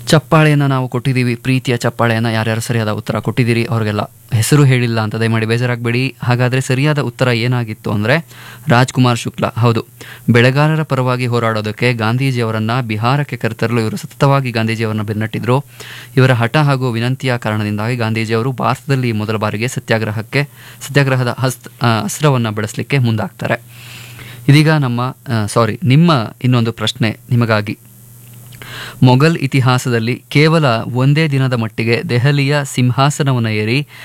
ಚಪ್ಪಾಳೆಯನ್ನು ನಾವು ಕೊಟ್ಟಿದ್ದೀವಿ ಪ್ರೀತಿಯ ಚಪ್ಪಾಳೆಯನ್ನು ಯಾರ್ಯಾರು ಸರಿಯಾದ ಉತ್ತರ ಕೊಟ್ಟಿದ್ದೀರಿ ಅವ್ರಿಗೆಲ್ಲ ಹೆಸರು ಹೇಳಿಲ್ಲ ಅಂತ ದಯಮಾಡಿ ಬೇಜಾರಾಗಬೇಡಿ ಹಾಗಾದರೆ ಸರಿಯಾದ ಉತ್ತರ ಏನಾಗಿತ್ತು ಅಂದರೆ ರಾಜ್ಕುಮಾರ್ ಶುಕ್ಲಾ ಹೌದು ಬೆಳೆಗಾರರ ಪರವಾಗಿ ಹೋರಾಡೋದಕ್ಕೆ ಗಾಂಧೀಜಿಯವರನ್ನು ಬಿಹಾರಕ್ಕೆ ಕರೆತರಲು ಇವರು ಸತತವಾಗಿ ಗಾಂಧೀಜಿಯವರನ್ನ ಬೆನ್ನಟ್ಟಿದ್ರು ಇವರ ಹಠ ಹಾಗೂ ವಿನಂತಿಯ ಕಾರಣದಿಂದಾಗಿ ಗಾಂಧೀಜಿಯವರು ಭಾರತದಲ್ಲಿ ಮೊದಲ ಬಾರಿಗೆ ಸತ್ಯಾಗ್ರಹಕ್ಕೆ ಸತ್ಯಾಗ್ರಹದ ಹಸ್ತ ಅಸ್ತ್ರವನ್ನು ಬಳಸಲಿಕ್ಕೆ ಮುಂದಾಗ್ತಾರೆ ಇದೀಗ ನಮ್ಮ ಸಾರಿ ನಿಮ್ಮ ಇನ್ನೊಂದು ಪ್ರಶ್ನೆ ನಿಮಗಾಗಿ ಮೊಘಲ್ ಇತಿಹಾಸದಲ್ಲಿ ಕೇವಲ ಒಂದೇ ದಿನದ ಮಟ್ಟಿಗೆ ದೆಹಲಿಯ ಸಿಂಹಾಸನವನ್ನು ಏರಿ